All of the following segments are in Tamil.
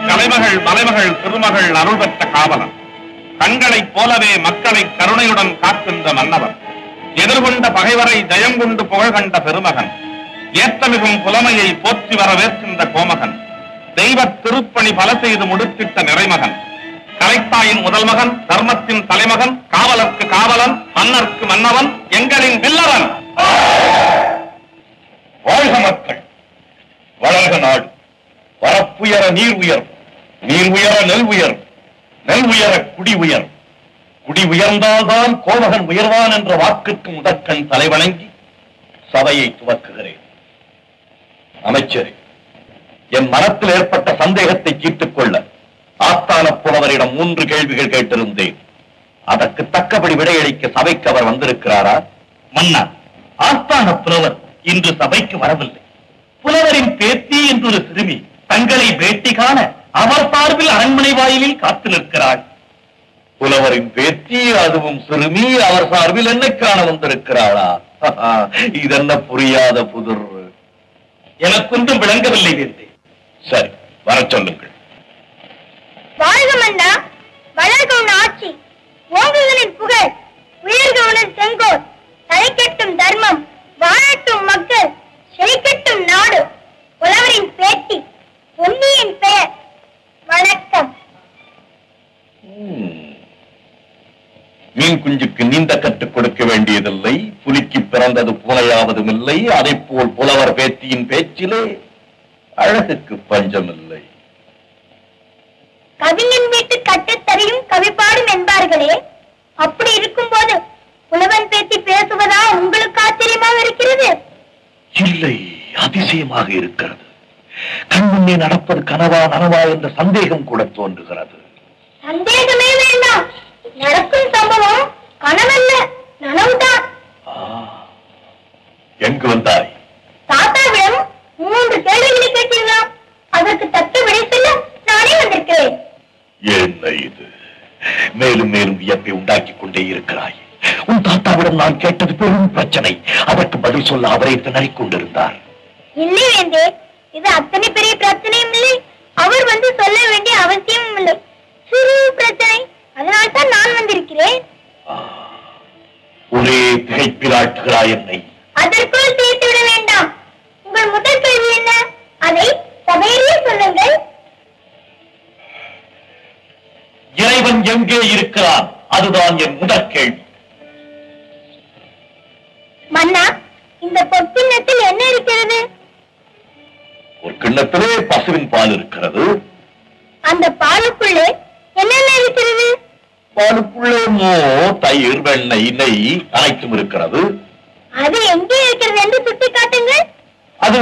கலைமகள் மலைமகள் திருமகள் அருள் பெற்ற காவலன் கண்களைப் போலவே மக்களை கருணையுடன் காக்கின்ற மன்னவன் எதிர்கொண்ட பகைவரை ஜெயங்கொண்டு புகழ் கண்ட பெருமகன் ஏத்தமிகும் புலமையை போற்றி வரவேற்கின்ற கோமகன் தெய்வ திருப்பணி பல செய்து முடித்திட்ட நிறைமகன் கலைத்தாயின் முதல் மகன் தர்மத்தின் தலைமகன் காவலர்க்கு காவலன் மன்னர்க்கு மன்னவன் எங்களின் வில்லவன் வாழ்க மக்கள் வளர்க நாடு வரப்புயர நீர் உயர் நீர் உயர நெல் உயர் நெல் உயர குடி உயர் குடி உயர்ந்தால்தான் கோமகன் உயர்வான் என்ற வாக்குக்கு முதற்கண் தலைவணங்கி சபையை துவக்குகிறேன் அமைச்சரே என் மனத்தில் ஏற்பட்ட சந்தேகத்தை தீர்த்துக் கொள்ள ஆஸ்தான புலவரிடம் மூன்று கேள்விகள் கேட்டிருந்தேன் அதற்கு தக்கபடி விடையளிக்க சபைக்கு அவர் வந்திருக்கிறாரா மன்னா ஆஸ்தான புலவர் இன்று சபைக்கு வரவில்லை புலவரின் பேத்தி என்றொரு சிறுமி தங்களை பேட்டி காண அவர் சார்பில் அரண்மனை வாயிலில் காத்து நிற்கிறாள் புலவரின் பேத்தி அதுவும் சிறுமி அவர் சார்பில் என்ன காண வந்திருக்கிறாளா இதென்ன புரியாத புதிர் எனக்கொன்றும் விளங்கவில்லை வேந்தே சரி வரச் சொல்லுங்கள் வாழ்க மன்னா வளர்க உன் ஆட்சி ஓங்குகளின் புகழ் உயர்க உனது செங்கோல் தலைக்கட்டும் தர்மம் வாழட்டும் மக்கள் செழிக்கட்டும் நாடு புலவரின் பேட்டி பொன்னியின் பெயர் வணக்கம் ம். மீன் குஞ்சுக்கு நீந்த கற்றுக் கொடுக்க வேண்டியதில்லை புலிக்கு பிறந்தது பூனையாவதும் இல்லை அதை போல் புலவர் பேத்தியின் பேச்சிலே அழகுக்கு பஞ்சமில்லை கவிஞன் வீட்டு கட்டுத்தறியும் கவிப்பாடும் என்பார்களே அப்படி இருக்கும்போது புலவன் பேத்தி பேசுவதா உங்களுக்கு ஆச்சரியமாக இருக்கிறது இல்லை அதிசயமாக இருக்கிறது கண்முன்னே நடப்பது கனவா நனவா என்ற சந்தேகம் கூட தோன்றுகிறது சந்தேகமே வேண்டாம் நடக்கும் சம்பவம் கனவல்ல நனவுதான் ஆ, எங்கு வந்தாய் தாத்தாவிடம் மூன்று கேள்விகளை கேட்டீர்களாம் அதற்கு தக்க விடை சொல்ல நானே வந்திருக்கிறேன் என்ன இது மேலும் மேலும் வியப்பை உண்டாக்கிக் கொண்டே இருக்கிறாய் உன் தாத்தாவிடம் நான் கேட்டது பெரும் பிரச்சனை அதற்கு பதில் சொல்ல அவரே திணறிக் கொண்டிருந்தார் இல்லை வேண்டே இது அத்தனை பெரிய பிரச்சனையும் இல்லை அவர் வந்து சொல்ல வேண்டிய அவசியமும் இல்லை சிறு பிரச்சனை அதனால்தான் நான் வந்திருக்கிறேன் ஒரே திகைப்பிலாட்டுகிறாய் என்னை அதற்குள் தீர்த்து விட வேண்டாம் உங்கள் முதல் கேள்வி என்ன அதை சபையிலே சொல்லுங்கள் இறைவன் எங்கே இருக்கிறான் அதுதான் என் முதற் கேள்வி மன்னா இந்த பொற்கிண்ணத்தில் என்ன இருக்கிறது ஒரு கிண்ணத்திலே பசுவின் பால் இருக்கிறது அந்த பாலுக்குள்ளே என்னென்ன இருக்கிறது பாலுக்குள்ளே மோ தயிர் வெண்ணெய் நெய் அனைத்தும் இருக்கிறது அது எங்கே இருக்கிறது என்று சுட்டி காட்டுங்கள் அது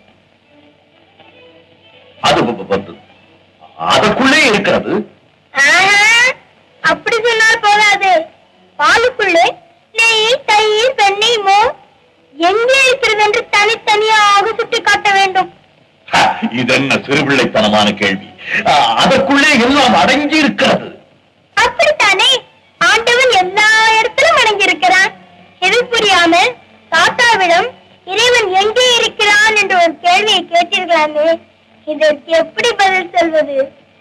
அது வந்து அதற்குள்ளே இருக்கிறது ஆஹா, அப்படி சொன்னால் போதாது பாலுக்குள்ளே நெய் தயிர் வெண்ணெய் மோ எங்கே இருக்கிறது என்று தனித்தனியாக சுட்டி காட்ட வேண்டும் ஹ, இது என்ன சிறுபிள்ளைத்தனமான கேள்வி ஆ, அதற்குள்ளே எல்லாம் அடங்கி இருக்கிறது அப்படித்தானே ஆண்டவன் எல்லா இடத்திலும் அடங்கியிருக்கிறான் இது புரியாமல் தாத்தாவிடம் இறைவன் எங்கே இருக்கிறான் என்று ஒரு கேள்வியை கேட்டீர்களாமே இதற்கு எப்படி பதில் சொல்வது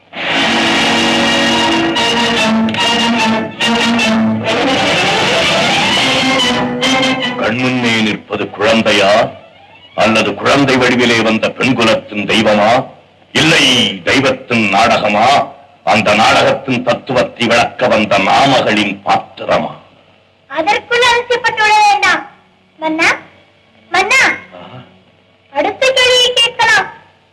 கண்முன்னே நிற்பது குழந்தையா அல்லது குழந்தை வடிவிலே வந்த பெண்குலத்தின் தெய்வமா இல்லை தெய்வத்தின் நாடகமா அந்த நாடகத்தின் தத்துவத்தை விளக்க வந்த நாமகளின் பாத்திரமா அதற்குள் அவசியப்பட்டு விட வேண்டாம் மன்னா மன்னா அடுத்த கேள்வியை கேட்கலாம்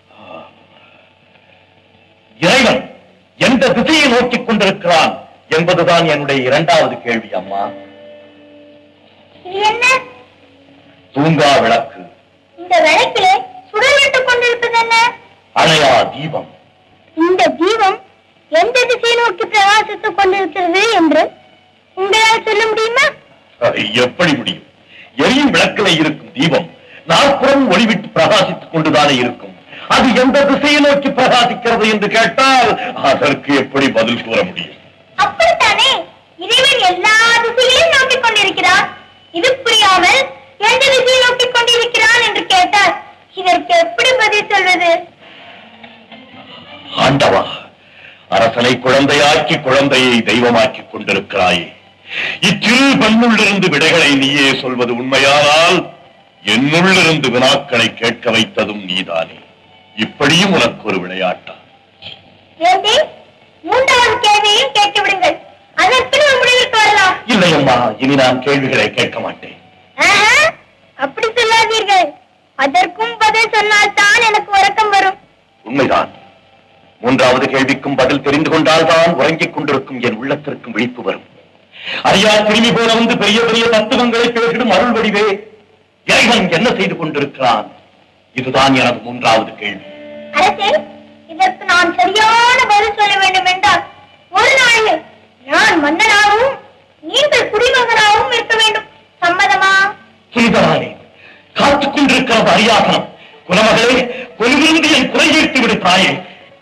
இறைவன் எந்த திசையை நோக்கிக் கொண்டிருக்கிறான் என்பதுதான் என்னுடைய இரண்டாவது கேள்வி அம்மா இது என்ன தூங்கா விளக்கு இந்த விளக்கிலே சுடர்விட்டுக் கொண்டிருப்பது என்ன அணையா தீபம் இந்த தீபம் எந்த திசையை நோக்கி பிரகாசித்துக் கொண்டிருக்கிறது என்று உங்களால் சொல்ல முடியுமா அது எப்படி முடியும் எரியும் விளக்கிலே இருக்கும் தீபம் நாற்புறம் ஒளிவிட்டு பிரகாசித்துக் கொண்டுதானே இருக்கும் அது எந்த திசையை நோக்கி பிரகாசிக்கிறது என்று கேட்டால் அதற்கு எப்படி பதில் கூற முடியும் அப்படித்தானே இறைவன் எல்லா திசைகளையும் நோக்கிக் கொண்டிருக்கிறார் இது புரியாமல் எந்த திசையை நோக்கிக் கொண்டிருக்கிறான் என்று கேட்டார் இதற்கு எப்படி பதில் சொல்வது ஆண்டவா அரசனை குழந்தையாக்கி குழந்தையை தெய்வமாக்கி கொண்டிருக்கிறாயே இச்சிறு பெண்ணுள்ளிருந்து விடைகளை நீயே சொல்வது உண்மையானால் என்னுள்ளிருந்து வினாக்களை கேட்க வைத்ததும் நீதானே இப்படியும் உனக்கு ஒரு விளையாட்டா ஏண்டி மூன்றாவது கேள்வியையும் கேட்டு விடுங்கள் அதற்கு ஒரு முடிவிற்கு வரலாம் இல்லையம்மா இனி நான் கேள்விகளை கேட்க மாட்டேன் ஆஹா, அப்படி சொல்லாதீர்கள் அதற்கும் பதில் சொன்னால் தான் எனக்கு உறக்கம் வரும் உண்மைதான் மூன்றாவது கேள்விக்கும் பதில் தெரிந்து கொண்டால்தான் உறங்கிக் கொண்டிருக்கும் என் உள்ளத்திற்கும் விழிப்பு வரும் அறியா திரும்பி போல வந்து பெரிய பெரிய தத்துவங்களை பேசிடும் அருள் வடிவே இறைவன் என்ன செய்து கொண்டிருக்கிறான் இதுதான் எனது மூன்றாவது கேள்வி அரசே இதற்கு நான் சரியான பதில் சொல்ல வேண்டும் என்றால் ஒரு நாளில் நான் மன்னனாகவும் நீங்கள் குடிமகனாகவும் இருக்க வேண்டும் சம்மதமா சுனிதரானே காத்துக் கொண்டிருக்கிறது அரியாசனம் குலமகளே கொலிவிருந்து என் குறையீட்டு விடு தாயே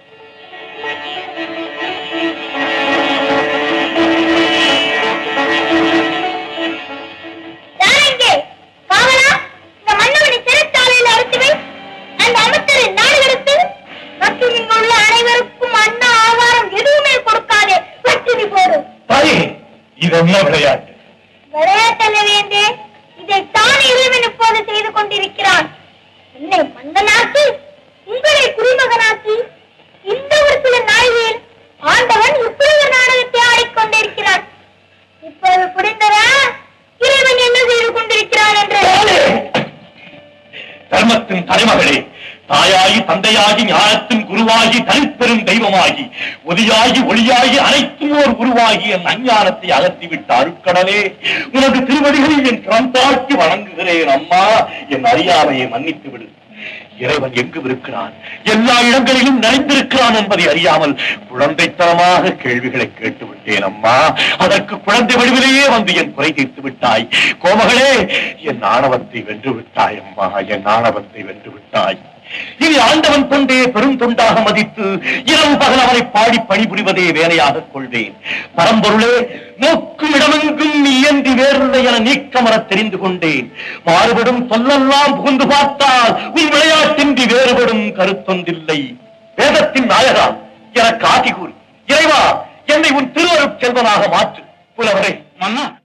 யார் எங்கே காவலா இந்த மன்னவனை சிறைச்சாலையில் அடைத்து வை அந்த அமைச்சரை நாடு கடத்து மற்றும் இங்கு உள்ள அனைவருக்கும் அன்ன ஆகாரம் எதுவுமே கொடுக்காதே பட்டினி போடும் தாயே இது என்ன விளையாட்டு விளையாட்டல்ல வேண்டே இதை தான் இறைவன் இப்போது செய்து கொண்டிருக்கிறான் என்னை மன்னனாக்கி உங்களை குடிமகனாக்கி இந்த ஒரு சில நாளில் ஆண்டவன் இப்படி ஒரு நாடகத்தை ஆடிக்கொண்டிருக்கிறான் இப்போது புரிந்ததா இறைவன் என்ன செய்து கொண்டிருக்கிறான் என்று தாயே! தர்மத்தின் தலைமகளே தாயாகி தந்தையாகி ஞானத்தின் குருவாகி தனிப்பெரும் தெய்வமாகி ஒதியாகி ஒளியாகி அனைத்தும் ஓர் உருவாகி என் அஞ்ஞானத்தை அகற்றிவிட்ட அருட்கடலே உனது திருவடிகளில் என் கரம் தாழ்த்தி வணங்குகிறேன் அம்மா என் அறியாமையை மன்னித்து விடு இறைவன் எங்கு இருக்கிறான் எல்லா இடங்களிலும் நிறைந்திருக்கிறான் என்பதை அறியாமல் குழந்தைத்தனமாக கேள்விகளை கேட்டு விட்டேன் அம்மா அதற்கு குழந்தை வடிவிலேயே வந்து என் குறை தீர்த்து விட்டாய் கோமகளே என் ஆணவத்தை வென்று விட்டாய் அம்மா என் ஆணவத்தை வென்று விட்டாய் இனி ஆண்டவன் தொண்டே பெரும் தொண்டாக மதித்து இரவு பகல் அவனை பாடி பணிபுரிவதே வேலையாக கொள்வேன் பரம்பொருளே நோக்கும் இடமெங்கும் நீ இயந்தி வேறில்லை என நீக்கமரத் தெரிந்து கொண்டேன் மாறுபடும் சொல்லெல்லாம் புகுந்து பார்த்தால் உன் விளையாட்டின்றி வேறுபடும் கருத்தொன்றில்லை வேதத்தின் நாயகா எனக்கு ஆசி கூறி இறைவா என்னை உன் திருவருட் செல்வனாக மாற்று புலவரே மன்னா